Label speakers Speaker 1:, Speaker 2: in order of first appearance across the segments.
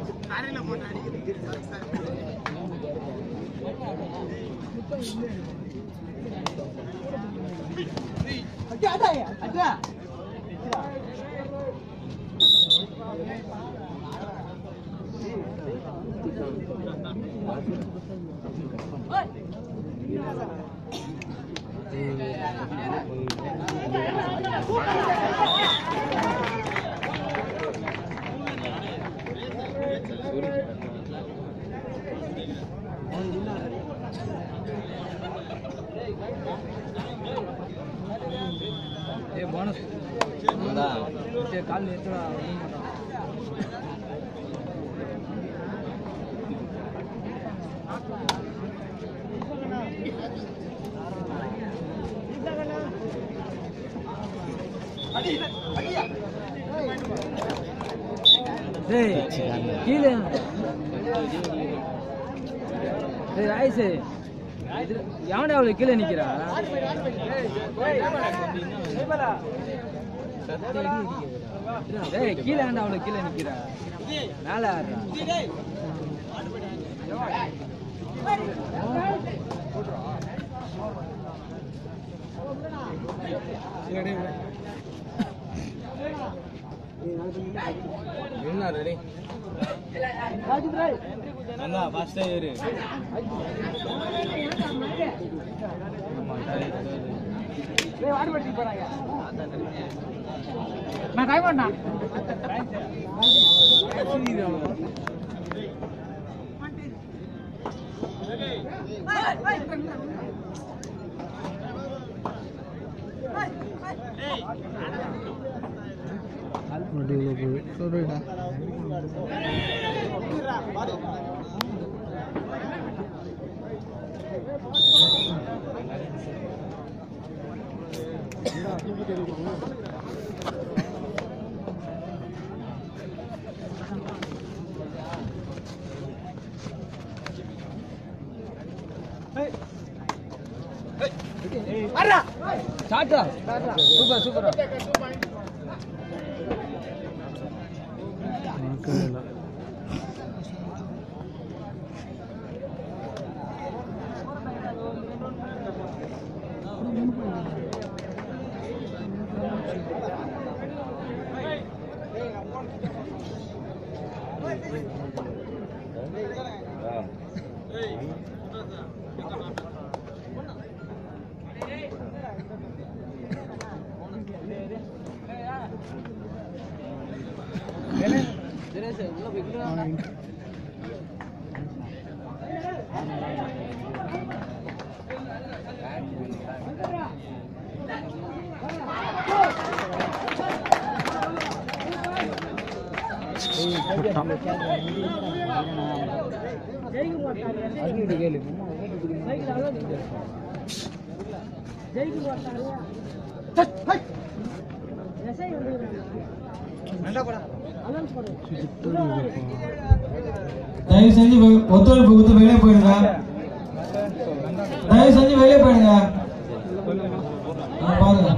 Speaker 1: ஏ bonus சரி கால் எடுத்துடா டேய் கீழே டேய் ராய்ஸு இது எவன்டா அவளுக்கு கீழே நிக்கிறா டேய் கீழே ஏன்டா அவளுக்கு கீழே நிக்கிறா மேல ஆடுறா என்ன ரெடி நல்லா ஃபர்ஸ்ட் ஏறு நான் கை பண்ணா ஸ்டார்ட்டா சூப்பர் சூப்பர் கேளு
Speaker 2: தயவு செஞ்சு வெ- ஒத்துழைப்பு கொடுத்து வெளியே போயிடுங்க தயவு செஞ்சு வெளியே போயிடுங்க ஆ, பாருங்க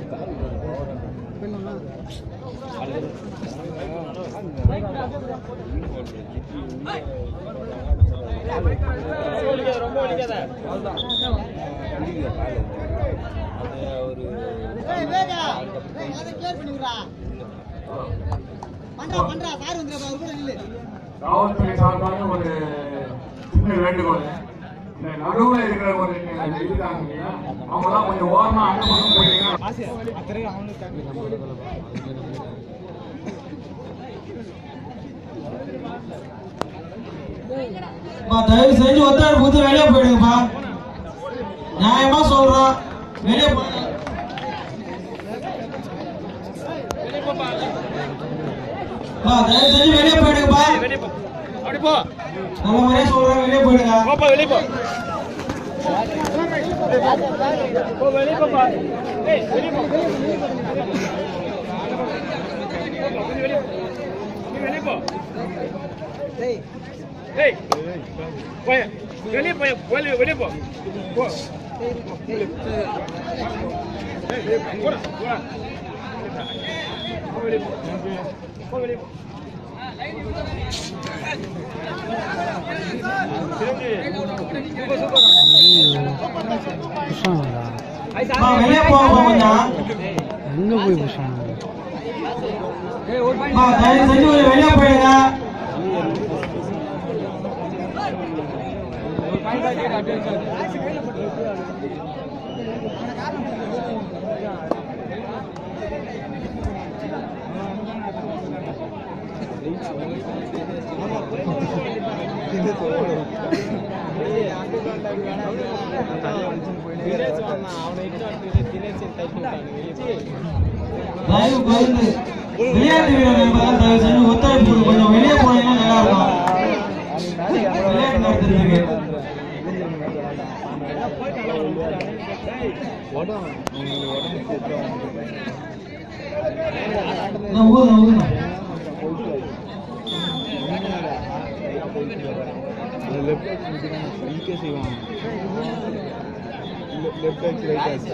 Speaker 3: காவல்துறை சார்பாக ஒரு சின்ன வேண்டுகோள் இந்த நடுவில் இருக்கிற ஒரு இருக்காங்க இல்லையா அவங்களாம் கொஞ்சம் ஓரமா அந்த பக்கம் போயிட்டீங்கன்னா
Speaker 2: பா, தயவு செஞ்சு ஒத்துழைப்பு கொடுத்து வெளியே போயிடுங்கப்பா நியாயமா சொல்றோம் வெளியே போயிடுங்க பா, தயவு செஞ்சு வெளியே போயிடுங்கப்பா நல்ல முறையா சொல்றேன் வெளியே போயிடுங்க
Speaker 3: வெளியே போய் வெளியே வெளியே போ போ போடா போடா வெளியே போ வெளியே போ
Speaker 4: புஷாங்களா
Speaker 2: பா வெளியே போங்கப்பா கொஞ்சம்
Speaker 4: எங்கே போய் புஷாங்க
Speaker 2: பா தயவு செஞ்சு கொஞ்சம் வெளியே போயிடுங்க தயவு கொண்டு விளையாட்டு வீரர் என்பதால் தயவு செஞ்சு ஒத்துழைப்பு கொடுங்க. கொஞ்சம் வெளியே போனீங்கன்னா நல்லா இருக்கும் விளையாட்டு நடத்துறதுக்கு நான் ஊதுறேன் ஊதுறேன்
Speaker 4: ஈக்கே செய்வாங்க லெஃப்ட் ஆச்சு ரைட் ஆச்சு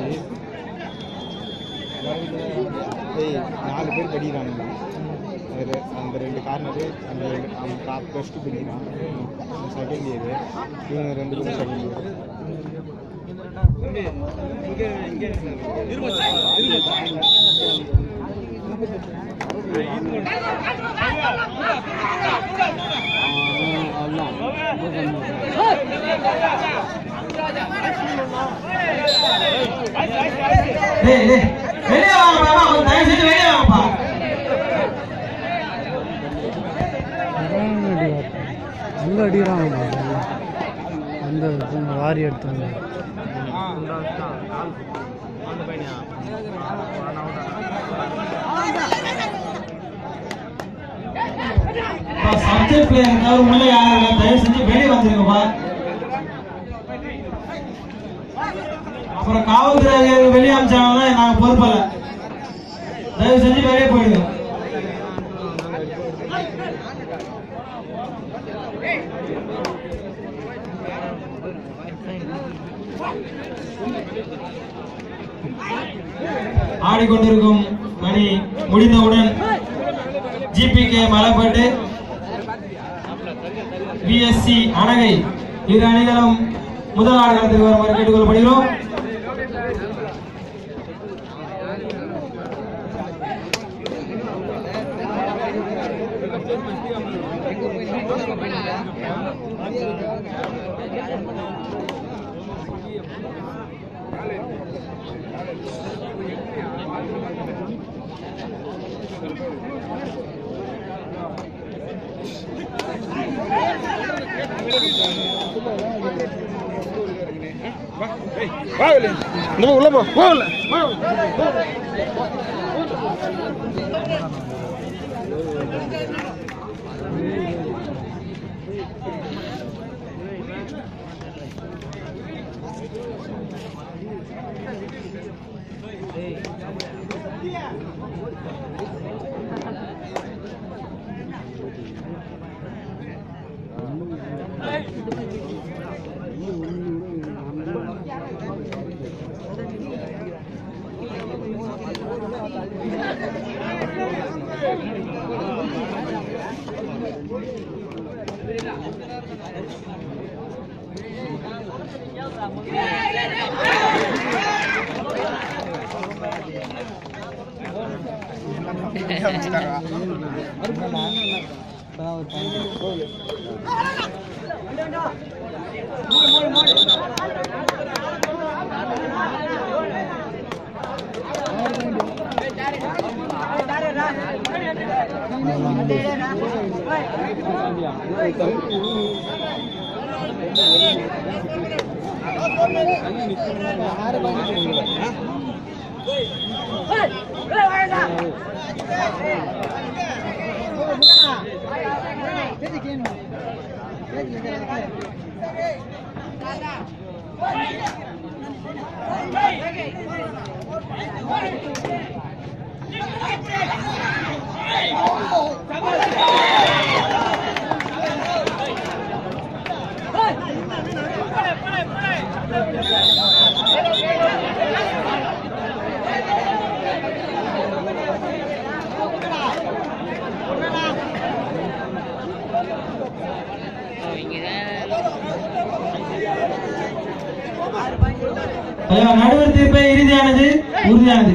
Speaker 4: ஏய் நாலு பேர் படிக்கிறானுங்க அது அந்த ரெண்டு கார்னரு அந்த ரெண்டு அவன் டாப் ப்ளஸ் டூ படிக்கிறான் செகண்ட் இயரு இவங்க ரெண்டு பேரும் செகண்ட் இயர்
Speaker 2: டேய் டேய் வெளியே வாங்கப்பா கொஞ்சம் தயவு செஞ்சு வெளியே வாங்கப்பா
Speaker 4: அங்கே அடிக்கிறாங்க அந்த இது வாரி எடுத்தாங்க
Speaker 2: சப்ஜெக்ட் பிளேயர் தவிர உள்ள யாரும் இல்லை தயவு செஞ்சு வெளியே வந்துருங்கப்பா அப்புறம் காவல்துறை அதிகாரிகள் வெளியே அமிச்சாங்கன்னா நாங்க பொறுப்பல்ல தயவு செஞ்சு வெளியே போயிடுங்க ஆடிக்கொண்டிருக்கும் மணி முடிந்தவுடன் ஜிபிகே மலைப்பட்டு பிஎஸ்சி அணகை இரு அணிகளும் முதல் ஆடுகளத்துக்கு வருமாறு கேட்டுக்கொள்ளப்படுகிறோம்
Speaker 4: இந்த உள்ள போ போகல
Speaker 5: இங்கே
Speaker 2: தலைவா நடுவர் தீர்ப்பே இறுதியானது உறுதியானது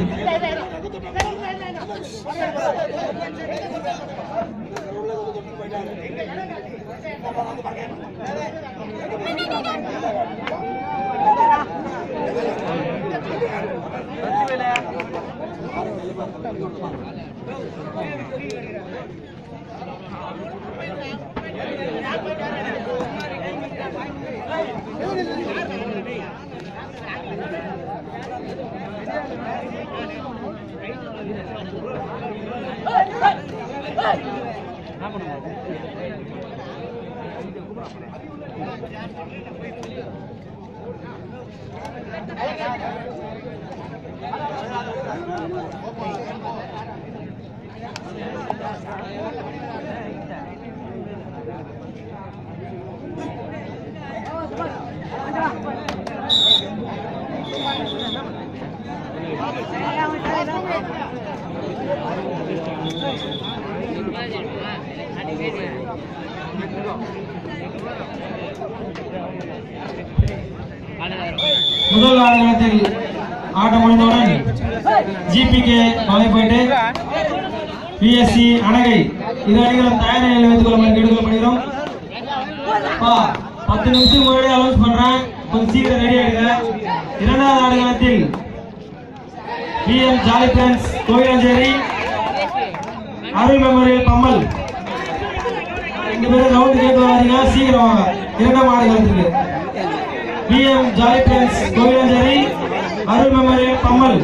Speaker 2: முதல் ஆட்டத்தில் ஆட்டம் முடிந்தவுடன் ஜிபிகே மலைப்பேட்டு பிஎஸ்சி அணகை இரு அணிகளும் தயார் நிலையில் வைத்துக் கொள்ளுமாறு கேட்டுக்கொள்ளப்படுகிறோம் பா பத்து நிமிஷம் முன்னாடி அலௌன்ஸ் பண்றேன் கொஞ்சம் சீக்கிரம் ரெடி ஆயிடுங்க இரண்டாவது ஆடுகளத்தில் PM Jolly France Koyilancheri Arul memorial Pammal ரெண்டு பேரும் ரவுண்ட் கேட்டு வராதீங்க சீக்கிரம் வாங்க இரண்டாம் ஆடுகளத்துக்கு PM Jolly France Koyilancheri Arul memorial Pammal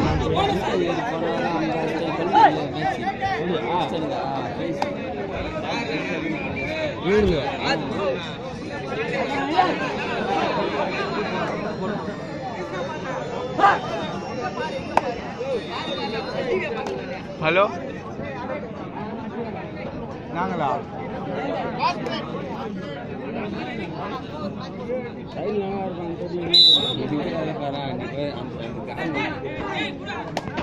Speaker 4: hello நாங்களா
Speaker 1: சைடில் நல்லா இருக்கும்